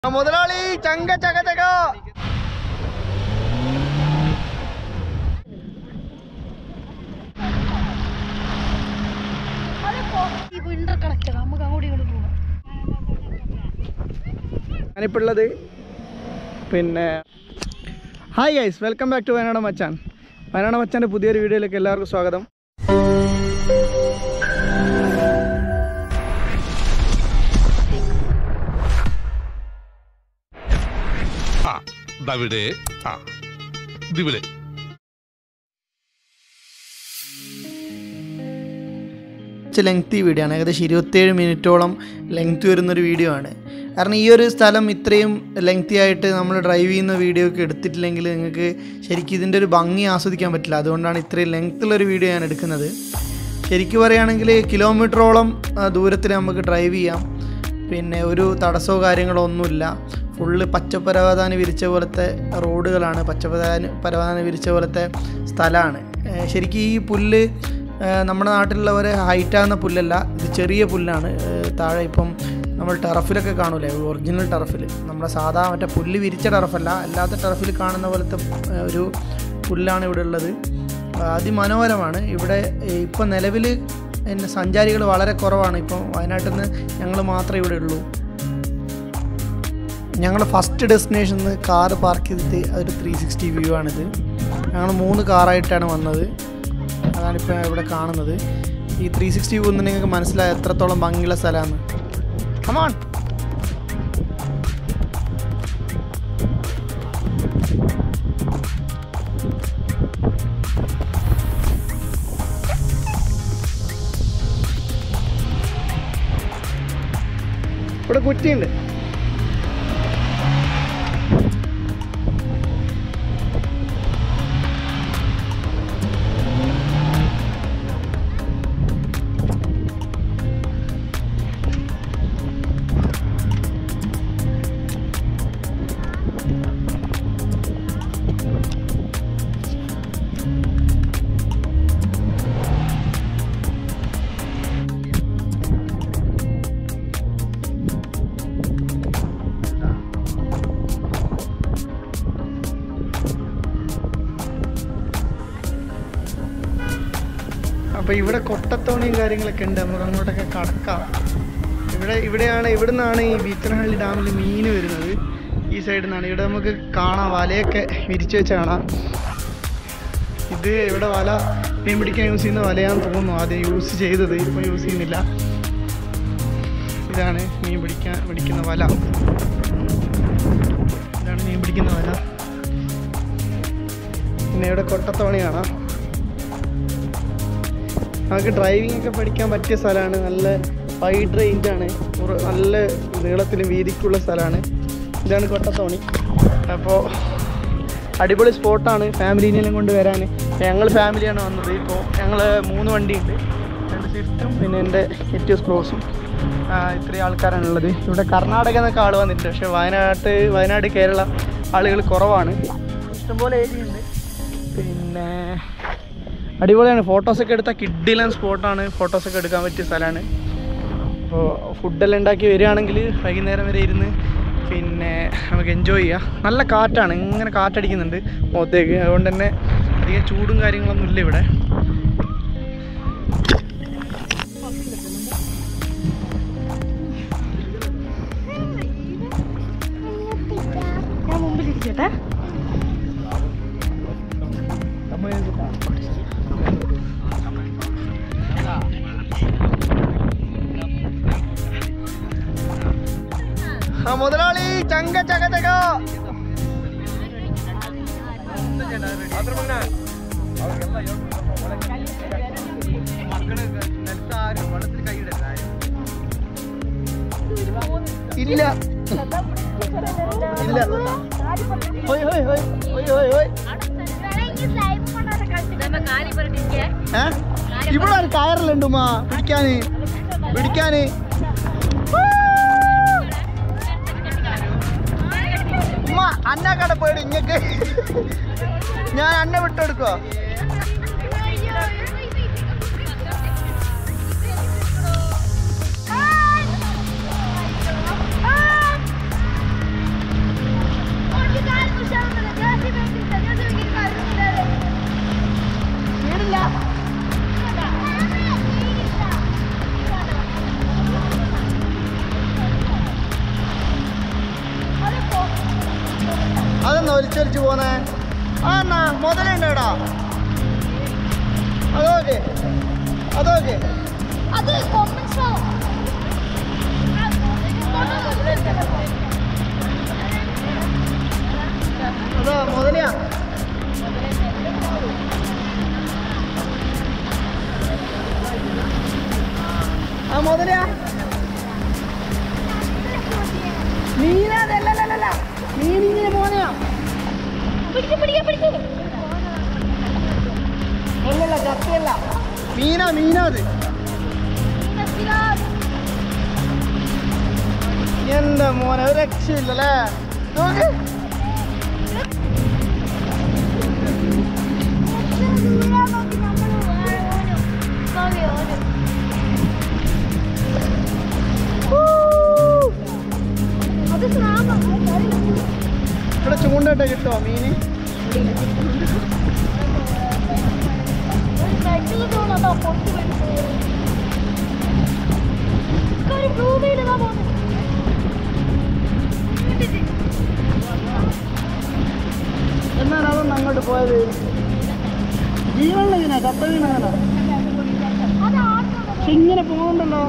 മുതലാളി ചങ്ക ചക ചക Inter connect നമുക്ക് അങ്ങോട്ടും ഇങ്ങോട്ടും പോവാം ഞാനിപ്പോൾ ഉള്ളത് പിന്നെ hi guys welcome back to Wayanad Machan Wayanad മച്ചാൻ്റെ പുതിയൊരു വീഡിയോയിലേക്ക് എല്ലാവർക്കും സ്വാഗതം ആ ദവിടെ ആ ദിവിടെ കുറച്ച് ലെങ്തി വീഡിയോ ആണ് ഏകദേശം ഇരുപത്തേഴ് മിനിറ്റോളം ലെങ്ത് വരുന്നൊരു വീഡിയോ ആണ് കാരണം ഈ ഒരു സ്ഥലം ഇത്രയും ലെങ്തി ആയിട്ട് നമ്മൾ ഡ്രൈവ് ചെയ്യുന്ന വീഡിയോ ഒക്കെ എടുത്തിട്ടില്ലെങ്കിൽ നിങ്ങൾക്ക് ശരിക്കും ഇതിൻ്റെ ഒരു ഭംഗി ആസ്വദിക്കാൻ പറ്റില്ല അതുകൊണ്ടാണ് ഇത്രയും ലെങ്ത്തുള്ളൊരു വീഡിയോ ഞാൻ എടുക്കുന്നത് ശരിക്കും പറയുകയാണെങ്കിൽ കിലോമീറ്ററോളം ദൂരത്തിൽ നമുക്ക് ഡ്രൈവ് ചെയ്യാം പിന്നെ ഒരു തടസ്സമോ കാര്യങ്ങളോ ഒന്നുമില്ല ഫുള്ള് പച്ചപ്പരവതാനി വിരിച്ച പോലത്തെ റോഡുകളാണ് പച്ചപ്പരവാനി പരവതാനി വിരിച്ച പോലത്തെ സ്ഥലമാണ് ഏഹ് ശരിക്കും ഈ പുല്ല് ഏഹ് നമ്മുടെ നാട്ടിലുള്ള ഒരു ഹൈറ്റാകുന്ന പുല്ലല്ല ഇത് ചെറിയ പുല്ലാണ് ഏഹ് താഴെ ഇപ്പം നമ്മൾ ടെറഫിലൊക്കെ കാണൂലേ ഒറിജിനൽ ടെറഫിൽ നമ്മുടെ സാധാ മറ്റേ പുല്ല് വിരിച്ച ടെറഫല്ല അല്ലാത്ത ടെറഫിൽ കാണുന്ന പോലത്തെ ഏഹ് ഒരു പുല്ലാണ് ഇവിടെ ഉള്ളത് അതിമനോഹരമാണ് ഇവിടെ ഇപ്പം നിലവിൽ പിന്നെ സഞ്ചാരികൾ വളരെ കുറവാണ് ഇപ്പം വയനാട്ടിൽ നിന്ന് ഞങ്ങൾ മാത്രമേ ഇവിടെ ഉള്ളൂ ഞങ്ങൾ ഫസ്റ്റ് ഡെസ്റ്റിനേഷൻ നിന്ന് കാറ് പാർക്ക് ചെയ്തിട്ട് അതൊരു ത്രീ സിക്സ്റ്റി വ്യൂ ആണിത് ഞങ്ങൾ മൂന്ന് കാറായിട്ടാണ് വന്നത് അതാണിപ്പോൾ ഇവിടെ കാണുന്നത് ഈ ത്രീ സിക്സ്റ്റി വ്യൂ എന്ന് നിങ്ങൾക്ക് മനസ്സിലായ എത്രത്തോളം ഭംഗിയുള്ള സ്ഥലമാണ് കമാൺ ഇവിടെ കുറ്റിയുണ്ട് അപ്പോൾ ഇവിടെ കൊട്ടത്തോണിയും കാര്യങ്ങളൊക്കെ ഉണ്ട് നമുക്ക് അങ്ങോട്ടൊക്കെ കടക്കാം ഇവിടെ ഇവിടെയാണ് ഇവിടെ നിന്നാണ് ഈ ബീച്ചനഹള്ളി ഡാമിൽ മീൻ വരുന്നത് ഈ സൈഡിൽ നിന്നാണ് ഇവിടെ നമുക്ക് കാണാം വലയൊക്കെ വിരിച്ചു വെച്ച് കാണാം ഇത് ഇവിടെ വല മീൻ പിടിക്കാൻ യൂസ് ചെയ്യുന്ന വലയാന്ന് തോന്നുന്നു ആദ്യം യൂസ് ചെയ്തത് ഇപ്പോൾ യൂസ് ചെയ്യുന്നില്ല ഇതാണ് മീൻ പിടിക്കാൻ പിടിക്കുന്ന വല ഇതാണ് മീൻ പിടിക്കുന്ന വല പിന്നെ ഇവിടെ കൊട്ടത്തോണി കാണാം നമുക്ക് ഡ്രൈവിംഗ് ഒക്കെ പഠിക്കാൻ പറ്റിയ സ്ഥലമാണ് നല്ല വൈഡ് റേഞ്ചാണ് നല്ല നീളത്തിലും വീതിക്കുള്ള സ്ഥലമാണ് ഇതാണ് കൊട്ടത്തോണി അപ്പോൾ അടിപൊളി സ്പോട്ടാണ് ഫാമിലീനെല്ലാം കൊണ്ട് വരാൻ ഞങ്ങൾ ഫാമിലിയാണ് വന്നത് ഇപ്പോൾ ഞങ്ങൾ മൂന്ന് വണ്ടിയുണ്ട് രണ്ട് സ്വിഫ്റ്റും പിന്നെ എൻ്റെ എറ്റിയോസ് ക്രോസും ഇത്രയും ആൾക്കാരാണുള്ളത് ഇവിടെ കർണാടക എന്നൊക്കെ ആൾ വന്നിട്ടുണ്ട് പക്ഷേ വയനാട്ട് വയനാട് കേരള ആളുകൾ കുറവാണ് ഇഷ്ടംപോലെ ഏരിയ ഉണ്ട് പിന്നെ അടിപൊളിയാണ് ഫോട്ടോസൊക്കെ എടുത്താൽ കിഡിലൻ സ്പോട്ടാണ് ഫോട്ടോസൊക്കെ എടുക്കാൻ പറ്റിയ സ്ഥലമാണ് അപ്പോൾ ഫുഡെല്ലാം ഉണ്ടാക്കി വരികയാണെങ്കിൽ വൈകുന്നേരം വരെ ഇരുന്ന് പിന്നെ നമുക്ക് എൻജോയ് ചെയ്യാം നല്ല കാറ്റാണ് ഇങ്ങനെ കാറ്റടിക്കുന്നുണ്ട് മുഖത്തേക്ക് അതുകൊണ്ട് തന്നെ അധികം ചൂടും കാര്യങ്ങളൊന്നും ഇല്ല ഇവിടെ ഞാൻ മുമ്പിൽ ഇരിക്കട്ടെ ആ മുതലാളി ചങ്ക ചക ചക ഇല്ല ഇല്ല ഹോയ് ഹോയ് ഹോയ് ഹോയ് ഹോയ് ഹോയ് ഏ ഇവിടെ ഒരു കയറലുണ്ട് ഉമ്മ പിടിക്കാന് പിടിക്കാന് ഉമ്മ അന്ന കട പേടി ഇങ്ങക്ക് ഞാൻ അന്ന വിട്ടെടുക്കോ ആ അതെന്നാ ഒലിച്ചൊലിച്ച് പോന്നേ ആ എന്നാ മുതലുണ്ടോടാ അതോക്കെ അതോക്കെ അത് കോമൺ ഷോ അതോ മുതലയാ ആ മുതലയാ മീനല്ല മീനിങ്ങനെ പോന്നെയാ പിടിക്ക് പിടിക്ക് പിടിക്ക് അല്ലല്ല ചത്തയല്ല മീനാ മീനാ അത് എന്താ മോനെ ഒരു രക്ഷയില്ലല്ലേ നോക്ക് അത് സ്രാവാ. ഇവിടെ ചൂണ്ടയിട്ട കിട്ടുമോ മീന് ഒരു നെറ്റിൽ തോന്നാ പൊട്ടി വരുന്നത് ഒരു ബ്ലൂ വെയിൽ ഇതാ പോകുന്നത് എന്നാണ് അതൊന്നും അങ്ങോട്ട് പോയത് ജീവനുള്ള മീനാ ചത്ത മീനാണോ അത് ആട്ടം പക്ഷെ ഇങ്ങനെ പോകുന്നുണ്ടല്ലോ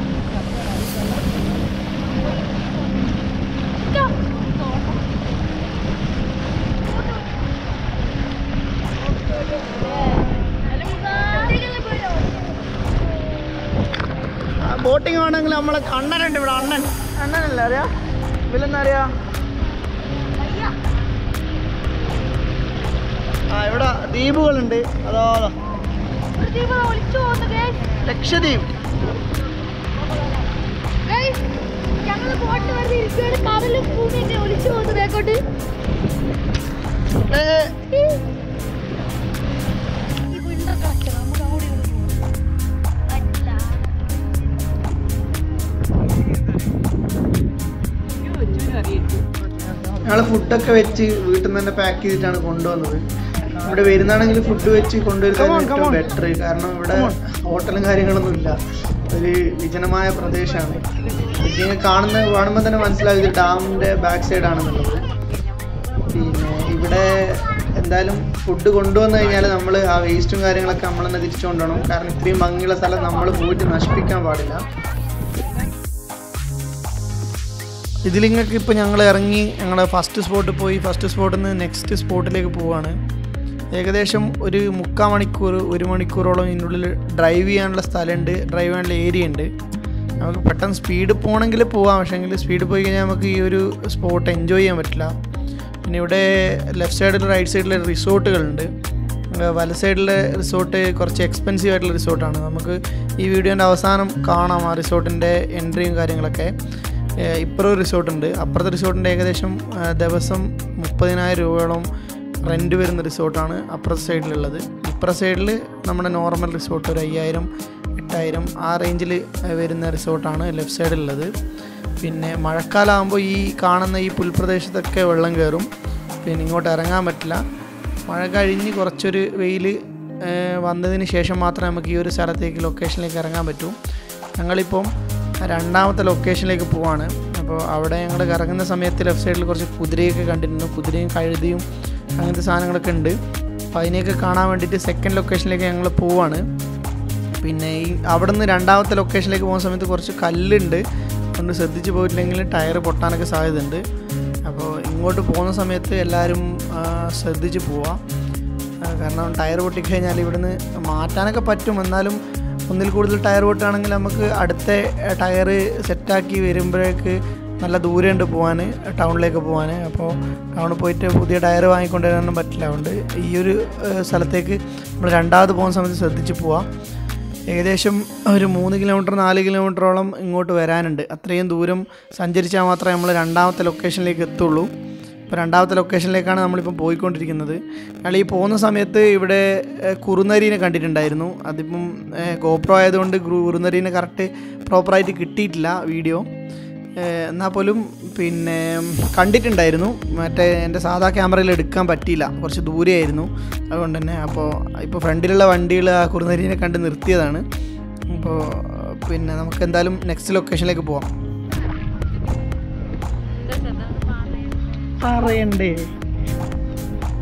ബോട്ടിങ് വേണമെങ്കിൽ നമ്മളെ അണ്ണനുണ്ട് ഇവിടെ അണ്ണൻ അണ്ണനല്ലേ അറിയാ ഇവലെന്നാ അറിയാ ആ ഇവിടെ ദ്വീപുകളുണ്ട് അതോ ഒളിച്ചു പോകുന്നു ഗൈസ് ലക്ഷദ്വീപ് ഗൈസ് ഞങ്ങൾ ബോട്ട് വെറുതെ ഇരിക്കുകയാണ് കടലും ഭൂമിയൊക്കെ ഒളിച്ചു പോകുന്നു ബേക്കോട്ട് ഏ, ഈ വിണ്ടർ കളക്ടർ നമുക്ക് അങ്ങോട്ട് ഇങ്ങോട്ട് പോകാം പറ്റില്ല ഞങ്ങൾ ഫുഡൊക്കെ വെച്ച് വീട്ടിൽ നിന്ന് തന്നെ പാക്ക് ചെയ്തിട്ടാണ് കൊണ്ടുവന്നത് ഇവിടെ വരുന്നാണെങ്കിൽ ഫുഡ് വെച്ച് കൊണ്ടുവരുന്നത് ഏറ്റവും ബെറ്റർ കാരണം ഇവിടെ ഹോട്ടലും കാര്യങ്ങളൊന്നും ഇല്ല ഒരു വിജനമായ പ്രദേശമാണ് ഇങ്ങനെ കാണുന്ന കാണുമ്പോൾ തന്നെ മനസ്സിലാവും ഇത് ഡാമിൻ്റെ ബാക്ക് സൈഡ് ആണെന്നുള്ളത് പിന്നെ ഇവിടെ എന്തായാലും ഫുഡ് കൊണ്ടുവന്നു കഴിഞ്ഞാൽ നമ്മൾ ആ വേസ്റ്റും കാര്യങ്ങളൊക്കെ നമ്മൾ തന്നെ തിരിച്ചു കൊണ്ടുപോകണം കാരണം ഇത്രയും ഭംഗിയുള്ള സ്ഥലം നമ്മൾ പോയിട്ട് നശിപ്പിക്കാൻ പാടില്ല ഇതിലിങ്ങൾക്ക് ഇപ്പോൾ ഞങ്ങൾ ഇറങ്ങി ഞങ്ങൾ ഫസ്റ്റ് സ്പോട്ടിൽ പോയി ഫസ്റ്റ് സ്പോട്ടിൽ നിന്ന് നെക്സ്റ്റ് സ്പോട്ടിലേക്ക് പോവാണ് ഏകദേശം ഒരു മുക്കാൽ മണിക്കൂർ ഒരു മണിക്കൂറോളം ഇതിനുള്ളിൽ ഡ്രൈവ് ചെയ്യാനുള്ള സ്ഥലമുണ്ട് ഡ്രൈവ് ചെയ്യാനുള്ള ഏരിയ ഉണ്ട് നമുക്ക് പെട്ടെന്ന് സ്പീഡ് പോകണമെങ്കിൽ പോവാം പക്ഷേങ്കിൽ സ്പീഡ് പോയി കഴിഞ്ഞാൽ നമുക്ക് ഈ ഒരു സ്പോട്ട് എൻജോയ് ചെയ്യാൻ പറ്റില്ല പിന്നെ ഇവിടെ ലെഫ്റ്റ് സൈഡിൽ റൈറ്റ് സൈഡിൽ റിസോർട്ടുകളുണ്ട് ഏഹ് വല സൈഡിലെ റിസോർട്ട് കുറച്ച് എക്സ്പെൻസീവ് ആയിട്ടുള്ള റിസോർട്ടാണ് നമുക്ക് ഈ വീഡിയോൻ്റെ അവസാനം കാണാം ആ റിസോർട്ടിൻ്റെ എൻട്രിയും കാര്യങ്ങളൊക്കെ ഏഹ് ഇപ്പുറം ഒരു റിസോർട്ടുണ്ട് അപ്പുറത്തെ റിസോർട്ടിൻ്റെ ഏകദേശം ഏഹ് ദിവസം മുപ്പതിനായിരം രൂപയോളം റെൻറ്റ് വരുന്ന റിസോർട്ടാണ് അപ്പുറത്തെ സൈഡിലുള്ളത് ഇപ്പുറത്തെ സൈഡിൽ നമ്മുടെ നോർമൽ റിസോർട്ട് ഒരു അയ്യായിരം എട്ടായിരം ആ റേഞ്ചിൽ വരുന്ന റിസോർട്ടാണ് ലെഫ്റ്റ് സൈഡിലുള്ളത് പിന്നെ മഴക്കാലമാകുമ്പോൾ ഈ കാണുന്ന ഈ പുൽപ്രദേശത്തൊക്കെ വെള്ളം കയറും പിന്നെ ഇങ്ങോട്ട് ഇറങ്ങാൻ പറ്റില്ല മഴ കഴിഞ്ഞ് കുറച്ചൊരു വെയിൽ വന്നതിന് ശേഷം മാത്രമേ നമുക്ക് ഈ ഒരു സ്ഥലത്തേക്ക് ലൊക്കേഷനിലേക്ക് ഇറങ്ങാൻ പറ്റൂ ഞങ്ങളിപ്പം രണ്ടാമത്തെ ലൊക്കേഷനിലേക്ക് പോവാണ് അപ്പോൾ അവിടെ ഞങ്ങൾ ഇറങ്ങുന്ന സമയത്ത് ലെഫ്റ്റ് സൈഡിൽ കുറച്ച് കുതിരയൊക്കെ കണ്ടിരുന്നു കുതിരയും കഴുതിയും അങ്ങനത്തെ സാധനങ്ങളൊക്കെ ഉണ്ട് അപ്പോൾ അതിനെയൊക്കെ കാണാൻ വേണ്ടിയിട്ട് സെക്കൻഡ് ലൊക്കേഷനിലേക്ക് ഞങ്ങൾ പോവാണ് പിന്നെ ഈ അവിടെ നിന്ന് രണ്ടാമത്തെ ലൊക്കേഷനിലേക്ക് പോകുന്ന സമയത്ത് കുറച്ച് കല്ലുണ്ട് അതുകൊണ്ട് ശ്രദ്ധിച്ച് പോയിട്ടില്ലെങ്കിൽ ടയർ പൊട്ടാനൊക്കെ സാധ്യതയുണ്ട് അപ്പോൾ ഇങ്ങോട്ട് പോകുന്ന സമയത്ത് എല്ലാവരും ആ, ശ്രദ്ധിച്ച് പോവാം ആ, കാരണം ടയർ പൊട്ടിക്കഴിഞ്ഞാൽ ഇവിടുന്ന് മാറ്റാനൊക്കെ പറ്റും എന്നാലും ഒന്നിൽ കൂടുതൽ ടയർ പൊട്ടുകയാണെങ്കിൽ നമുക്ക് അടുത്ത ടയർ സെറ്റാക്കി വരുമ്പോഴേക്ക് നല്ല ദൂരമുണ്ട് പോകാൻ ടൗണിലേക്ക് പോകാൻ അപ്പോൾ ടൗണിൽ പോയിട്ട് പുതിയ ടയർ വാങ്ങിക്കൊണ്ട് വരാനൊന്നും പറ്റില്ല അതുകൊണ്ട് ഈ ഒരു ഏഹ്, സ്ഥലത്തേക്ക് നമ്മൾ രണ്ടാമത് പോകുന്ന സമയത്ത് ശ്രദ്ധിച്ച് പോവാം ഏകദേശം ഒരു മൂന്ന് കിലോമീറ്റർ നാല് കിലോമീറ്ററോളം ഇങ്ങോട്ട് വരാനുണ്ട് അത്രയും ദൂരം സഞ്ചരിച്ചാൽ മാത്രമേ നമ്മൾ രണ്ടാമത്തെ ലൊക്കേഷനിലേക്ക് എത്തുള്ളൂ ഇപ്പോൾ രണ്ടാമത്തെ ലൊക്കേഷനിലേക്കാണ് നമ്മളിപ്പം പോയിക്കൊണ്ടിരിക്കുന്നത് ഞങ്ങൾ ഈ പോകുന്ന സമയത്ത് ഇവിടെ ഏഹ്, കുറുനരീനെ കണ്ടിട്ടുണ്ടായിരുന്നു അതിപ്പം ഏഹ്, ഗോപ്രോ ആയതുകൊണ്ട് ഗ്രൂ- കുറുനരീനെ കറക്റ്റ് പ്രോപ്പറായിട്ട് കിട്ടിയിട്ടില്ല വീഡിയോ ഏഹ്, എന്നാൽ പോലും പിന്നെ കണ്ടിട്ടുണ്ടായിരുന്നു മറ്റേ എൻ്റെ സാധാ ക്യാമറയിൽ എടുക്കാൻ പറ്റിയില്ല കുറച്ച് ദൂരെയായിരുന്നു അതുകൊണ്ട് തന്നെ അപ്പോൾ ഇപ്പോൾ ഫ്രണ്ടിലുള്ള വണ്ടികൾ ആ കുറുനരീനെ കണ്ട് നിർത്തിയതാണ് അപ്പോൾ പിന്നെ നമുക്ക് എന്തായാലും നെക്സ്റ്റ് ലൊക്കേഷനിലേക്ക് പോവാം പറയണ്ടേ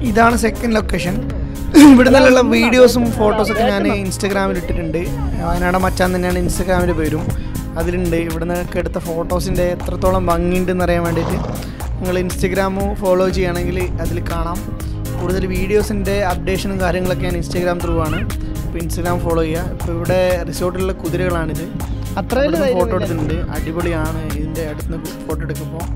ഇതാണ് സെക്കൻഡ് ലൊക്കേഷൻ ഇവിടെ നിന്നുള്ള വീഡിയോസും ഫോട്ടോസൊക്കെ ഞാൻ ഇൻസ്റ്റഗ്രാമിൽ ഇട്ടിട്ടുണ്ട് വയനാട് മച്ചാൻ തന്നെയാണ് ഇൻസ്റ്റഗ്രാമിൽ പേരും അതിലുണ്ട് ഇവിടെ നിന്നൊക്കെ എടുത്ത ഫോട്ടോസിൻ്റെ എത്രത്തോളം ഭംഗിയുണ്ടെന്ന് അറിയാൻ വേണ്ടിയിട്ട് നിങ്ങൾ ഇൻസ്റ്റഗ്രാമോ ഫോളോ ചെയ്യുകയാണെങ്കിൽ അതിൽ കാണാം കൂടുതൽ വീഡിയോസിൻ്റെ അപ്ഡേഷനും കാര്യങ്ങളൊക്കെ ഞാൻ ഇൻസ്റ്റഗ്രാം ത്രൂ ആണ് ഇപ്പോൾ ഇൻസ്റ്റഗ്രാം ഫോളോ ചെയ്യുക ഇപ്പോൾ ഇവിടെ റിസോർട്ടിലുള്ള കുതിരകളാണിത് അത്രയും ഫോട്ടോ എടുത്തിട്ടുണ്ട് അടിപൊളിയാണ് ഇതിൻ്റെ അടുത്ത് ഫോട്ടോ എടുക്കുമ്പോൾ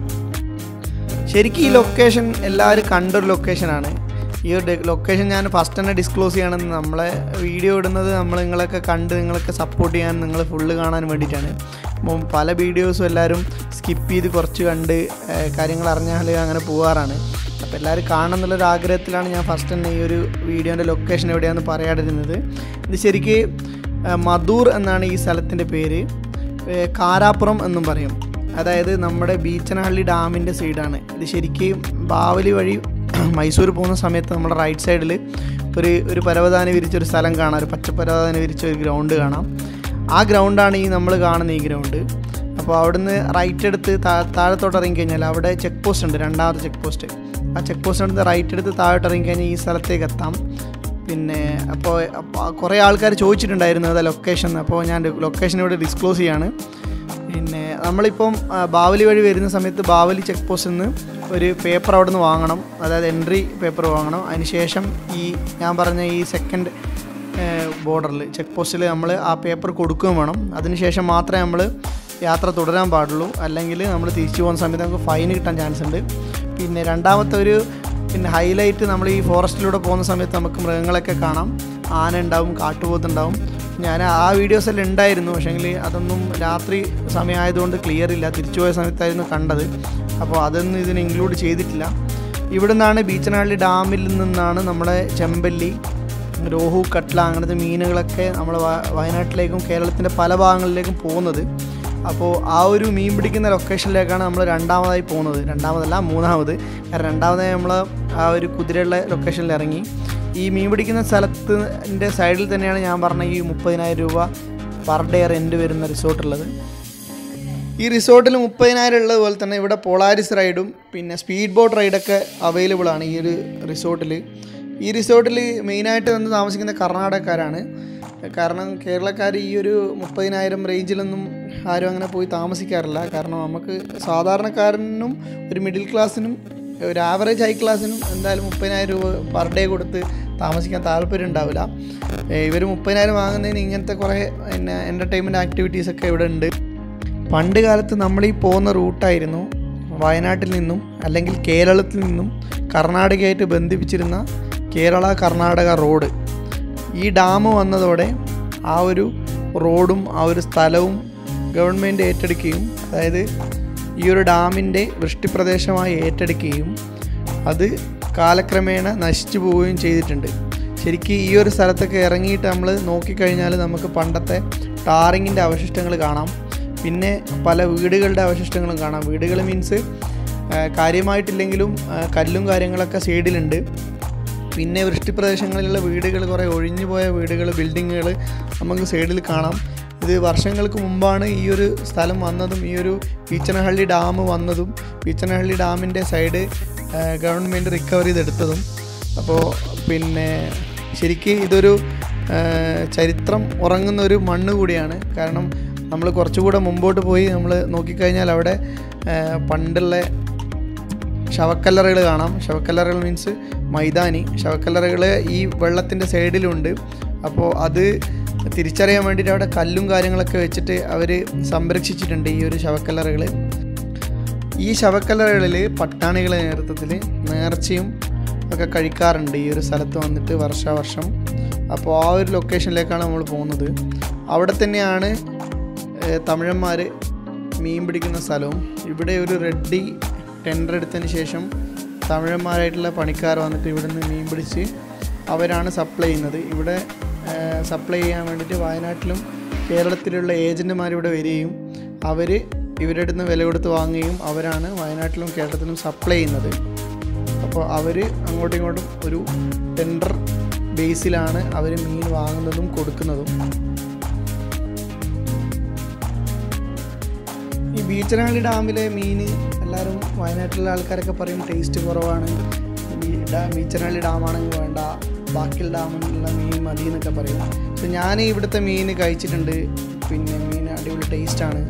ശരിക്കും ഈ ലൊക്കേഷൻ എല്ലാവരും കണ്ടൊരു ലൊക്കേഷനാണ് ഈ ഒരു ലൊക്കേഷൻ ഞാൻ ഫസ്റ്റ് തന്നെ ഡിസ്ക്ലോസ് ചെയ്യണമെന്ന് നമ്മളെ വീഡിയോ ഇടുന്നത് നമ്മൾ നിങ്ങളൊക്കെ കണ്ട് നിങ്ങളൊക്കെ സപ്പോർട്ട് ചെയ്യാൻ നിങ്ങൾ ഫുള്ള് കാണാൻ വേണ്ടിയിട്ടാണ് അപ്പം പല വീഡിയോസും എല്ലാവരും സ്കിപ്പ് ചെയ്ത് കുറച്ച് കണ്ട് ഏഹ്, കാര്യങ്ങൾ അറിഞ്ഞാൽ അങ്ങനെ പോകാറാണ് അപ്പോൾ എല്ലാവരും കാണണം എന്നുള്ളൊരു ആഗ്രഹത്തിലാണ് ഞാൻ ഫസ്റ്റ് തന്നെ ഈ ഒരു വീഡിയോൻ്റെ ലൊക്കേഷൻ എവിടെയാണെന്ന് പറയാതിരുന്നത് ഇത് ശരിക്ക് ഏഹ്, മധൂർ എന്നാണ് ഈ സ്ഥലത്തിൻ്റെ പേര് ഏഹ്, കാരാപ്പുറം എന്നും പറയും അതായത് നമ്മുടെ ബീച്ചനഹള്ളി ഡാമിൻ്റെ സൈഡാണ് ഇത് ശരിക്കും ബാവലി വഴി മൈസൂർ പോകുന്ന സമയത്ത് നമ്മുടെ റൈറ്റ് സൈഡിൽ ഒരു ഒരു പരവതാനി വിരിച്ചൊരു സ്ഥലം കാണാം ഒരു പച്ച പരവതാനി വിരിച്ച ഒരു ഗ്രൗണ്ട് കാണാം ആ ഗ്രൗണ്ടാണ് ഈ നമ്മൾ കാണുന്ന ഈ ഗ്രൗണ്ട് അപ്പോൾ അവിടുന്ന് റൈറ്റ് എടുത്ത് താ- താഴത്തോട്ട് ഇറങ്ങി കഴിഞ്ഞാൽ അവിടെ ചെക്ക് പോസ്റ്റ് ഉണ്ട് രണ്ടാമത്തെ ചെക്ക് പോസ്റ്റ് ആ ചെക്ക് പോസ്റ്റ് എടുത്ത് റൈറ്റ് എടുത്ത് താഴോട്ട് ഇറങ്ങി കഴിഞ്ഞാൽ ഈ സ്ഥലത്തേക്ക് എത്താം പിന്നെ അപ്പോൾ അപ്പോൾ കുറേ ആൾക്കാർ ചോദിച്ചിട്ടുണ്ടായിരുന്നു അതാ ലൊക്കേഷൻ അപ്പോൾ ഞാൻ ലൊക്കേഷൻ ഇവിടെ ഡിസ്ക്ലോസ് ചെയ്യാണ് പിന്നെ നമ്മളിപ്പം ആ, ബാവലി വഴി വരുന്ന സമയത്ത് ബാവലി ചെക്ക് പോസ്റ്റിൽ നിന്ന് ഒരു പേപ്പർ അവിടെ നിന്ന് വാങ്ങണം അതായത് എൻട്രി പേപ്പർ വാങ്ങണം അതിനുശേഷം ഈ ഞാൻ പറഞ്ഞ ഈ സെക്കൻഡ് ബോർഡറിൽ ചെക്ക് പോസ്റ്റിൽ നമ്മൾ ആ പേപ്പർ കൊടുക്കുകയും വേണം അതിനുശേഷം മാത്രമേ നമ്മൾ യാത്ര തുടരാൻ പാടുള്ളൂ അല്ലെങ്കിൽ നമ്മൾ തിരിച്ചു പോകുന്ന സമയത്ത് നമുക്ക് ഫൈൻ കിട്ടാൻ ചാൻസ് ഉണ്ട് പിന്നെ രണ്ടാമത്തെ ഒരു പിന്നെ ഹൈലൈറ്റ് നമ്മൾ ഈ ഫോറസ്റ്റിലൂടെ പോകുന്ന സമയത്ത് നമുക്ക് മൃഗങ്ങളൊക്കെ കാണാം ആന ഉണ്ടാവും കാട്ടുപോത്തുണ്ടാവും ഞാൻ ആ വീഡിയോസ് എല്ലാം ഉണ്ടായിരുന്നു പക്ഷേങ്കിൽ അതൊന്നും രാത്രി സമയമായതുകൊണ്ട് ക്ലിയർ ഇല്ല തിരിച്ചു പോയ സമയത്തായിരുന്നു കണ്ടത് അപ്പോൾ അതൊന്നും ഇതിന് ഇൻക്ലൂഡ് ചെയ്തിട്ടില്ല ഇവിടെ നിന്നാണ് ബീച്ചനഹള്ളി ഡാമിൽ നിന്നാണ് നമ്മുടെ ചെമ്പല്ലി രോഹു കട്ട്ല അങ്ങനത്തെ മീനുകളൊക്കെ നമ്മൾ വയനാട്ടിലേക്കും കേരളത്തിൻ്റെ പല ഭാഗങ്ങളിലേക്കും പോകുന്നത് അപ്പോൾ ആ ഒരു മീൻ പിടിക്കുന്ന ലൊക്കേഷനിലേക്കാണ് നമ്മൾ രണ്ടാമതായി പോകുന്നത് രണ്ടാമതല്ല മൂന്നാമത് കാരണം രണ്ടാമതായി നമ്മൾ ആ ഒരു കുതിരയുള്ള ലൊക്കേഷനിൽ ഇറങ്ങി ഈ മീൻ പിടിക്കുന്ന സ്ഥലത്തിൻ്റെ സൈഡിൽ തന്നെയാണ് ഞാൻ പറഞ്ഞ ഈ മുപ്പതിനായിരം രൂപ പെർ ഡേ റെൻറ്റ് വരുന്ന റിസോർട്ടുള്ളത് ഈ റിസോർട്ടിൽ മുപ്പതിനായിരം ഉള്ളത് പോലെ തന്നെ ഇവിടെ പോളാരിസ് റൈഡും പിന്നെ സ്പീഡ് ബോട്ട് റൈഡൊക്കെ അവൈലബിൾ ആണ് ഈ ഒരു റിസോർട്ടിൽ ഈ റിസോർട്ടിൽ മെയിനായിട്ട് വന്ന് താമസിക്കുന്ന കർണാടകക്കാരാണ് കാരണം കേരളക്കാർ ഈ ഒരു മുപ്പതിനായിരം റേഞ്ചിലൊന്നും ആരും അങ്ങനെ പോയി താമസിക്കാറില്ല കാരണം നമുക്ക് സാധാരണക്കാരനും ഒരു മിഡിൽ ക്ലാസ്സിനും ഒരു ആവറേജ് ഹൈ ക്ലാസ്സിനും എന്തായാലും മുപ്പതിനായിരം രൂപ പെർ ഡേ കൊടുത്ത് താമസിക്കാൻ താല്പര്യം ഉണ്ടാവില്ല ഇവർ മുപ്പതിനായിരം വാങ്ങുന്നതിന് ഇങ്ങനത്തെ കുറേ പിന്നെ എൻ്റർടൈൻമെൻറ്റ് ആക്ടിവിറ്റീസൊക്കെ ഇവിടെ ഉണ്ട് പണ്ട് കാലത്ത് നമ്മൾ ഈ പോകുന്ന റൂട്ടായിരുന്നു വയനാട്ടിൽ നിന്നും അല്ലെങ്കിൽ കേരളത്തിൽ നിന്നും കർണാടകയായിട്ട് ബന്ധിപ്പിച്ചിരുന്ന കേരള കർണാടക റോഡ് ഈ ഡാം വന്നതോടെ ആ ഒരു റോഡും ആ ഒരു സ്ഥലവും ഗവൺമെൻറ് ഏറ്റെടുക്കുകയും അതായത് ഈ ഒരു ഡാമിൻ്റെ വൃഷ്ടിപ്രദേശമായി ഏറ്റെടുക്കുകയും അത് കാലക്രമേണ നശിച്ചു പോവുകയും ചെയ്തിട്ടുണ്ട് ശരിക്കും ഈ ഒരു സ്ഥലത്തൊക്കെ ഇറങ്ങിയിട്ട് നമ്മൾ നോക്കിക്കഴിഞ്ഞാൽ നമുക്ക് പണ്ടത്തെ ടാറിങ്ങിൻ്റെ അവശിഷ്ടങ്ങൾ കാണാം പിന്നെ പല വീടുകളുടെ അവശിഷ്ടങ്ങളും കാണാം വീടുകൾ മീൻസ് കാര്യമായിട്ടില്ലെങ്കിലും ആ, കല്ലും കാര്യങ്ങളൊക്കെ സൈഡിലുണ്ട് പിന്നെ വൃഷ്ടിപ്രദേശങ്ങളിലുള്ള വീടുകൾ കുറേ ഒഴിഞ്ഞു പോയ വീടുകൾ ബിൽഡിങ്ങുകൾ നമുക്ക് സൈഡിൽ കാണാം ഇത് വർഷങ്ങൾക്ക് മുമ്പാണ് ഈ ഒരു സ്ഥലം വന്നതും ഈ ഒരു പീച്ചനഹള്ളി ഡാം വന്നതും പീച്ചനഹള്ളി ഡാമിൻ്റെ സൈഡ് ഗവൺമെൻറ് റിക്കവർ ചെയ്തെടുത്തതും അപ്പോൾ പിന്നെ ശരിക്കും ഇതൊരു ആ, ചരിത്രം ഉറങ്ങുന്ന ഒരു മണ്ണ് കൂടിയാണ് കാരണം നമ്മൾ കുറച്ചുകൂടെ മുമ്പോട്ട് പോയി നമ്മൾ നോക്കിക്കഴിഞ്ഞാൽ അവിടെ ആ, പണ്ടുള്ള ശവക്കല്ലറകൾ കാണാം ശവക്കല്ലറകൾ മീൻസ് മൈതാനി ശവക്കല്ലറകൾ ഈ വെള്ളത്തിൻ്റെ സൈഡിലുണ്ട് അപ്പോൾ അത് തിരിച്ചറിയാൻ വേണ്ടിയിട്ട് അവിടെ കല്ലും കാര്യങ്ങളൊക്കെ വെച്ചിട്ട് അവർ സംരക്ഷിച്ചിട്ടുണ്ട് ഈ ഒരു ശവക്കല്ലറകൾ ഈ ശവക്കല്ലറകളിൽ പട്ടാണികളുടെ നേതൃത്വത്തിൽ നേർച്ചയും ഒക്കെ കഴിക്കാറുണ്ട് ഈ ഒരു സ്ഥലത്ത് വന്നിട്ട് വർഷാവർഷം അപ്പോൾ ആ ഒരു ലൊക്കേഷനിലേക്കാണ് നമ്മൾ പോകുന്നത് അവിടെ തന്നെയാണ് ഏഹ്, തമിഴന്മാർ മീൻ പിടിക്കുന്ന സ്ഥലവും ഇവിടെ ഒരു റെഡ്ഡി ടെൻഡർ എടുത്തതിന് ശേഷം തമിഴന്മാരായിട്ടുള്ള പണിക്കാർ വന്നിട്ട് ഇവിടുന്ന് മീൻ പിടിച്ച് അവരാണ് സപ്ലൈ ചെയ്യുന്നത് ഇവിടെ സപ്ലൈ ചെയ്യാൻ വേണ്ടിയിട്ട് വയനാട്ടിലും കേരളത്തിലുള്ള ഏജൻറ്റുമാർ ഇവിടെ വരികയും അവർ ഇവരുടെ അടുത്ത് നിന്ന് വില കൊടുത്ത് വാങ്ങുകയും അവരാണ് വയനാട്ടിലും കേരളത്തിലും സപ്ലൈ ചെയ്യുന്നത് അപ്പോൾ അവർ അങ്ങോട്ടും ഇങ്ങോട്ടും ഒരു ടെൻഡർ ബേസിലാണ് അവർ മീൻ വാങ്ങുന്നതും കൊടുക്കുന്നതും ഈ ബീച്ചനാളി ഡാമിലെ മീൻ എല്ലാവരും വയനാട്ടിലെ ആൾക്കാരൊക്കെ പറയും ടേസ്റ്റ് കുറവാണ് ഡാ മീച്ചനഹള്ളി ഡാമാണെങ്കിൽ വേണ്ട ബാക്കിയുള്ള ഡാമിലുള്ള മീൻ മതി എന്നൊക്കെ പറയും പക്ഷെ ഞാൻ ഇവിടുത്തെ മീൻ കഴിച്ചിട്ടുണ്ട് പിന്നെ മീൻ അടിപൊളി ടേസ്റ്റാണ്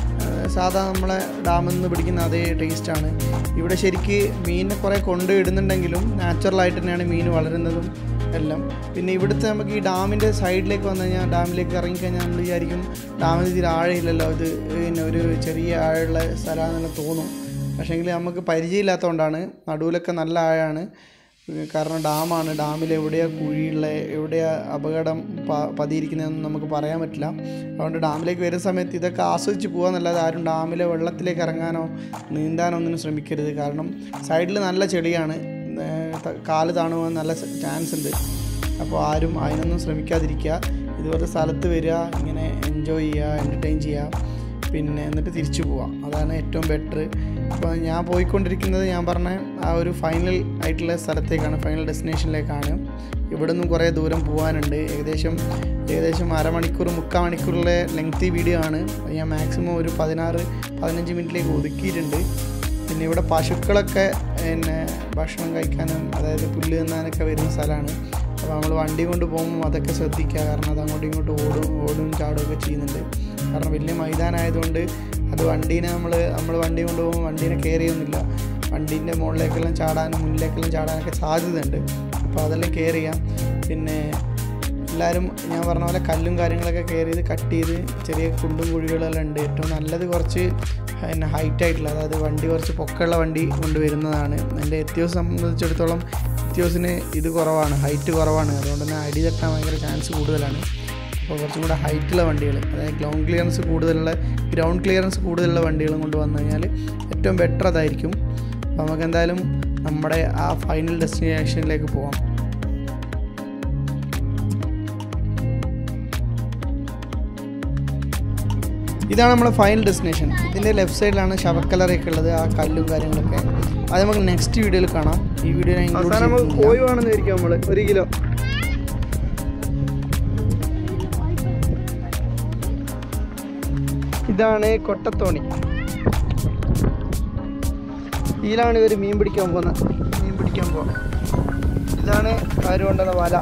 സാധാ നമ്മളെ ഡാമിൽ നിന്ന് പിടിക്കുന്ന അതേ ടേസ്റ്റാണ് ഇവിടെ ശരിക്ക് മീനിനെ കുറേ കൊണ്ട് ഇടുന്നുണ്ടെങ്കിലും നാച്ചുറലായിട്ട് തന്നെയാണ് മീൻ വളരുന്നതും എല്ലാം പിന്നെ ഇവിടുത്തെ നമുക്ക് ഈ ഡാമിൻ്റെ സൈഡിലേക്ക് വന്നു കഴിഞ്ഞാൽ ഡാമിലേക്ക് ഇറങ്ങിക്കഴിഞ്ഞാൽ നമ്മൾ വിചാരിക്കും ഡാമിന് ഇതിൽ ആഴയില്ലല്ലോ ഇത് പിന്നെ ഒരു ചെറിയ ആഴമുള്ള സ്ഥലമാണെന്നെല്ലാം തോന്നും പക്ഷേങ്കിൽ നമുക്ക് പരിചയമില്ലാത്തതുകൊണ്ടാണ് നടുവിലൊക്കെ നല്ല ആഴമാണ് കാരണം ഡാമാണ് ഡാമിൽ എവിടെയാണ് കുഴിയുള്ള എവിടെയാണ് അപകടം പ പതിയിരിക്കുന്നതെന്ന് നമുക്ക് പറയാൻ പറ്റില്ല അതുകൊണ്ട് ഡാമിലേക്ക് വരുന്ന സമയത്ത് ഇതൊക്കെ ആസ്വദിച്ച് പോകാന്നല്ലാതെ ആരും ഡാമിലെ വെള്ളത്തിലേക്ക് ഇറങ്ങാനോ നീന്താനോ ഒന്നിനും ശ്രമിക്കരുത് കാരണം സൈഡിൽ നല്ല ചെളിയാണ് ഏർ ത- കാല് താണുവാൻ നല്ല ചാൻസ് ഉണ്ട് അപ്പോൾ ആരും അതിനൊന്നും ശ്രമിക്കാതിരിക്കുക ഇതുപോലെ സ്ഥലത്ത് വരിക ഇങ്ങനെ എൻജോയ് ചെയ്യുക എൻ്റർടൈൻ ചെയ്യുക പിന്നെ എന്നിട്ട് തിരിച്ചു പോവാം അതാണ് ഏറ്റവും ബെറ്റർ അപ്പോൾ ഞാൻ പോയിക്കൊണ്ടിരിക്കുന്നത് ഞാൻ പറഞ്ഞ ആ ഒരു ഫൈനൽ ആയിട്ടുള്ള സ്ഥലത്തേക്കാണ് ഫൈനൽ ഡെസ്റ്റിനേഷനിലേക്കാണ് ഇവിടെ നിന്നും കുറേ ദൂരം പോകാനുണ്ട് ഏകദേശം ഏകദേശം അരമണിക്കൂർ മുക്കാൽ മണിക്കൂറിലെ ലെങ്തി വീഡിയോ ആണ് അത് ഞാൻ മാക്സിമം ഒരു പതിനാറ് പതിനഞ്ച് മിനിറ്റിലേക്ക് ഒതുക്കിയിട്ടുണ്ട് പിന്നെ ഇവിടെ പശുക്കളൊക്കെ പിന്നെ ഭക്ഷണം കഴിക്കാനും അതായത് പുല്ല് തിന്നാനൊക്കെ വരുന്ന സ്ഥലമാണ് അപ്പോൾ നമ്മൾ വണ്ടി കൊണ്ട് പോകുമ്പോൾ അതൊക്കെ ശ്രദ്ധിക്കുക കാരണം അത് അങ്ങോട്ടും ഇങ്ങോട്ടും ഓടും ഓടും ചാടും ഒക്കെ ചെയ്യുന്നുണ്ട് കാരണം വലിയ മൈതാനമായതുകൊണ്ട് അത് വണ്ടീനെ നമ്മൾ നമ്മൾ വണ്ടി കൊണ്ട് പോകുമ്പോൾ വണ്ടീനെ കെയർ ചെയ്യുന്നില്ല വണ്ടീൻ്റെ മുകളിലേക്കെല്ലാം ചാടാനും മുന്നിലേക്കെല്ലാം ചാടാനൊക്കെ സാധ്യതയുണ്ട് അപ്പോൾ അതെല്ലാം കെയർ ചെയ്യാം പിന്നെ എല്ലാവരും ഞാൻ പറഞ്ഞ പോലെ കല്ലും കാര്യങ്ങളൊക്കെ കെയർ ചെയ്ത് കട്ട് ചെയ്ത് ചെറിയ കുണ്ടും കുഴികളെല്ലാം ഉണ്ട് ഏറ്റവും നല്ലത് കുറച്ച് പിന്നെ ഹൈറ്റ് ആയിട്ടുള്ള അതായത് വണ്ടി കുറച്ച് പൊക്കമുള്ള വണ്ടി കൊണ്ടുവരുന്നതാണ് എൻ്റെ എത്തിയോസ് സംബന്ധിച്ചിടത്തോളം എത്തിയോസിന് ഇത് കുറവാണ് ഹൈറ്റ് കുറവാണ് അതുകൊണ്ട് തന്നെ അടി തട്ടാൻ ഭയങ്കര ചാൻസ് കൂടുതലാണ് അപ്പോൾ കുറച്ചും കൂടെ ഹൈറ്റുള്ള വണ്ടികൾ അതായത് ഗ്രൗണ്ട് ക്ലിയറൻസ് കൂടുതലുള്ള ഗ്രൗണ്ട് ക്ലിയറൻസ് കൂടുതലുള്ള വണ്ടികളും കൊണ്ട് വന്നു കഴിഞ്ഞാൽ ഏറ്റവും ബെറ്റർ അതായിരിക്കും അപ്പോൾ നമുക്ക് എന്തായാലും നമ്മുടെ ആ ഫൈനൽ ഡെസ്റ്റിനേഷനിലേക്ക് പോകാം ഇതാണ് നമ്മുടെ ഫൈനൽ ഡെസ്റ്റിനേഷൻ ഇതിൻ്റെ ലെഫ്റ്റ് സൈഡിലാണ് ശവക്കലറയൊക്കെ ഉള്ളത് ആ കല്ലും കാര്യങ്ങളൊക്കെ അത് നമുക്ക് നെക്സ്റ്റ് വീഡിയോയിൽ കാണാം ഈ വീഡിയോ അവസാനം നമുക്ക് കോഴി വേണമെന്ന് വിചാരിക്കാം നമ്മൾ ഒരു കിലോ ഇതാണ് കൊട്ടത്തോണി ഇതിലാണ് ഇവർ മീൻ പിടിക്കാൻ പോകുന്നത് മീൻ പിടിക്കാൻ പോകുന്നത് ഇതാണ് അവർ കൊണ്ടുവന്ന വല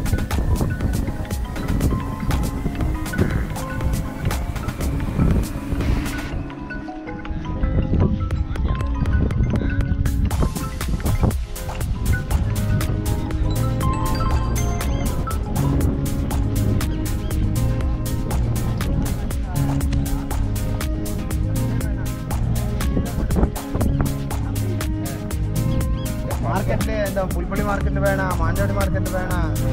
മാർക്കറ്റിൽ എന്താ പുൽപ്പള്ളി മാർക്കറ്റ് വേണ മാഞ്ചാടി മാർക്കറ്റ് വേണ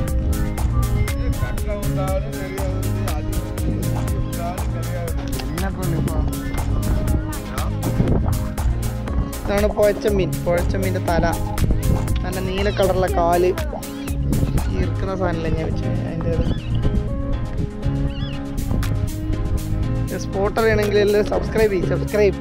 ഇതാണ് പുഴച്ചമീൻ പുഴച്ചമീൻ്റെ തല നല്ല നീല കളറുള്ള കാല് ഈർക്കുന്ന സാധനമല്ല ഞാൻ വെച്ച് അതിൻ്റെ സ്പോട്ട് അറിയണമെങ്കിൽ എല്ലാവരും സബ്സ്ക്രൈബ് ചെയ്യും സബ്സ്ക്രൈബ്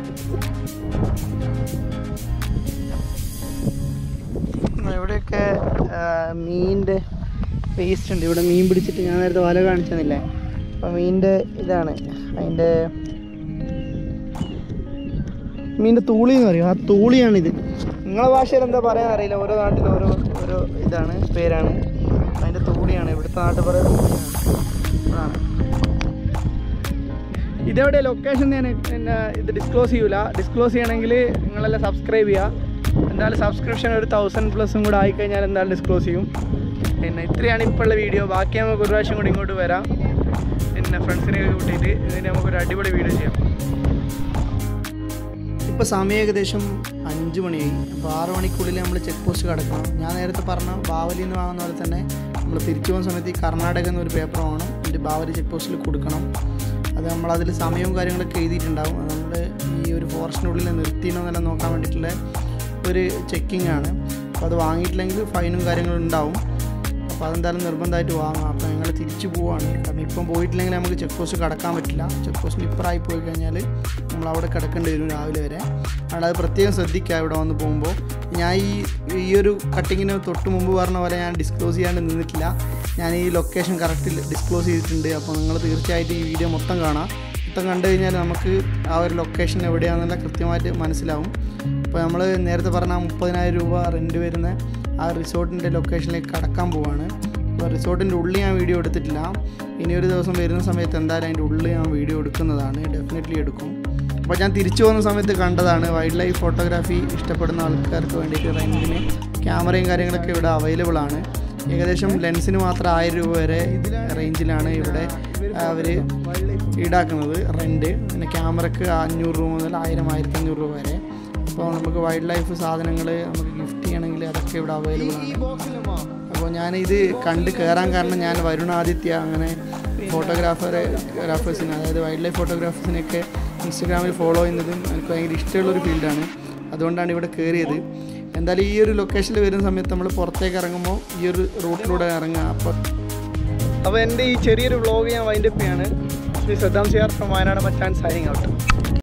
ഇവിടെയൊക്കെ മീനിൻ്റെ വേസ്റ്റ് ഉണ്ട് ഇവിടെ മീൻ പിടിച്ചിട്ട് ഞാൻ നേരത്തെ വല കാണിച്ചെന്നില്ലേ അപ്പോൾ മീനിൻ്റെ ഇതാണ് അതിൻ്റെ മീനിൻ്റെ തൂളി എന്ന് പറയും ആ തൂളിയാണിത് നിങ്ങളെ ഭാഷയിൽ എന്താ പറയാൻ അറിയില്ല ഓരോ നാട്ടിലും ഓരോ ഓരോ ഇതാണ് പേരാണ് അതിൻ്റെ തൂളിയാണ് ഇവിടുത്തെ നാട്ടിൽ പറയുന്നത് തൂളിയാണ്. അതാണ് ഇതെവിടെ ലൊക്കേഷൻ ഞാൻ പിന്നെ ഇത് ഡിസ്ക്ലോസ് ചെയ്യൂല ഡിസ്ക്ലോസ് ചെയ്യണമെങ്കിൽ നിങ്ങളെല്ലാം സബ്സ്ക്രൈബ് ചെയ്യുക എന്തായാലും സബ്സ്ക്രിപ്ഷൻ ഒരു തൗസൻഡ് പ്ലസും കൂടെ ആയിക്കഴിഞ്ഞാൽ എന്തായാലും ഡിസ്ക്ലോസ് ചെയ്യും പിന്നെ ഇത്രയാണ് ഇപ്പോൾ ഉള്ള വീഡിയോ ബാക്കി നമുക്ക് ഒരു പ്രാവശ്യം കൂടി ഇങ്ങോട്ട് വരാം പിന്നെ ഫ്രണ്ട്സിനെ കൂട്ടിയിട്ട് ഇതിന് നമുക്കൊരു അടിപൊളി വീഡിയോ ചെയ്യാം ഇപ്പോൾ സമയം ഏകദേശം അഞ്ച് മണിയായി അപ്പോൾ ആറ് മണിക്കുള്ളിൽ നമ്മൾ ചെക്ക് പോസ്റ്റ് കിടക്കണം ഞാൻ നേരത്തെ പറഞ്ഞ ബാവലി എന്ന് വാങ്ങുന്ന പോലെ തന്നെ നമ്മൾ തിരിച്ചു പോകുന്ന സമയത്ത് ഈ കർണാടക എന്നൊരു പേപ്പർ വാങ്ങണം എന്നിട്ട് ബാവലി ചെക്ക് പോസ്റ്റിൽ കൊടുക്കണം അത് നമ്മളതിൽ സമയവും കാര്യങ്ങളൊക്കെ എഴുതിയിട്ടുണ്ടാവും അത് നമ്മൾ ഈ ഒരു ഫോറസ്റ്റിനുള്ളിൽ നിർത്തിയെന്നെല്ലാം നോക്കാൻ വേണ്ടിയിട്ടുള്ള ഒരു ചെക്കിംഗ് ആണ് അപ്പോൾ അത് വാങ്ങിയിട്ടില്ലെങ്കിൽ ഫൈനും കാര്യങ്ങളും ഉണ്ടാവും അപ്പോൾ അതെന്തായാലും നിർബന്ധമായിട്ട് വാങ്ങാം അപ്പോൾ ഞങ്ങൾ തിരിച്ചു പോവാണ് കാരണം ഇപ്പം പോയിട്ടില്ലെങ്കിൽ നമുക്ക് ചെക്ക് പോസ്റ്റ് കടക്കാൻ പറ്റില്ല ചെക്ക് പോസ്റ്റിന് ഇപ്പറായി പോയി കഴിഞ്ഞാൽ നമ്മൾ അവിടെ കിടക്കേണ്ടി വരും രാവിലെ വരെ അതുകൊണ്ട് അത് പ്രത്യേകം ശ്രദ്ധിക്കുക ഇവിടെ വന്ന് പോകുമ്പോൾ ഞാൻ ഈ ഈ ഒരു കട്ടിങ്ങിന് തൊട്ട് മുമ്പ് പറഞ്ഞ പോലെ ഞാൻ ഡിസ്ക്ലോസ് ചെയ്യാണ്ട് നിന്നിട്ടില്ല ഞാൻ ഈ ലൊക്കേഷൻ കറക്റ്റ് ഡിസ്ക്ലോസ് ചെയ്തിട്ടുണ്ട് അപ്പോൾ നിങ്ങൾ തീർച്ചയായിട്ടും ഈ വീഡിയോ മൊത്തം കാണാം മൊത്തം കണ്ടു കഴിഞ്ഞാൽ നമുക്ക് ആ ഒരു ലൊക്കേഷൻ എവിടെയാണെന്നുള്ള കൃത്യമായിട്ട് മനസ്സിലാവും ഇപ്പോൾ നമ്മൾ നേരത്തെ പറഞ്ഞ മുപ്പതിനായിരം രൂപ റെൻറ്റ് വരുന്ന ആ റിസോർട്ടിൻ്റെ ലൊക്കേഷനിലേക്ക് കടക്കാൻ പോവാണ് അപ്പോൾ റിസോർട്ടിൻ്റെ ഉള്ളിൽ ഞാൻ വീഡിയോ എടുത്തിട്ടില്ല ഇനി ഒരു ദിവസം വരുന്ന സമയത്ത് എന്തായാലും അതിൻ്റെ ഉള്ളിൽ ഞാൻ വീഡിയോ എടുക്കുന്നതാണ് ഡെഫിനറ്റ്ലി എടുക്കും അപ്പോൾ ഞാൻ തിരിച്ചു പോകുന്ന സമയത്ത് കണ്ടതാണ് വൈൽഡ് ലൈഫ് ഫോട്ടോഗ്രാഫി ഇഷ്ടപ്പെടുന്ന ആൾക്കാർക്ക് വേണ്ടിയിട്ട് റെൻറ്റിന് ക്യാമറയും കാര്യങ്ങളൊക്കെ ഇവിടെ അവൈലബിൾ ആണ് ഏകദേശം ലെൻസിന് മാത്രം ആയിരം രൂപ വരെ റേഞ്ചിലാണ് ഇവിടെ അവർ ഈടാക്കുന്നത് റെൻറ്റ് പിന്നെ ക്യാമറയ്ക്ക് അഞ്ഞൂറ് രൂപ മുതൽ ആയിരം ആയിരത്തി അഞ്ഞൂറ് രൂപ വരെ അപ്പോൾ നമുക്ക് വൈൽഡ് ലൈഫ് സാധനങ്ങൾ നമുക്ക് ഗിഫ്റ്റ് ചെയ്യണമെങ്കിൽ അതൊക്കെ ഇവിടെ അവൈലബിൾ ആണ് അപ്പോൾ ഞാനിത് കണ്ട് കയറാൻ കാരണം ഞാൻ വരുണാദിത്യ അങ്ങനെ ഫോട്ടോഗ്രാഫർ ഗ്രാഫേഴ്സിന് അതായത് വൈൽഡ് ലൈഫ് ഫോട്ടോഗ്രാഫേഴ്സിനെയൊക്കെ ഇൻസ്റ്റഗ്രാമിൽ ഫോളോ ചെയ്യുന്നതും എനിക്ക് ഭയങ്കര ഇഷ്ടമുള്ളൊരു ഫീൽഡാണ് അതുകൊണ്ടാണ് ഇവിടെ കയറിയത് എന്തായാലും ഈ ഒരു ലൊക്കേഷനിൽ വരുന്ന സമയത്ത് നമ്മൾ പുറത്തേക്ക് ഇറങ്ങുമ്പോൾ ഈ ഒരു റൂട്ടിലൂടെ ഇറങ്ങുക അപ്പോൾ അപ്പോൾ എൻ്റെ ഈ ചെറിയൊരു വ്ളോഗ് ഞാൻ വൈൻഡപ്പ് ചെയ്യാണ് Shri Saddam Siyar from Wayanad Machan signing out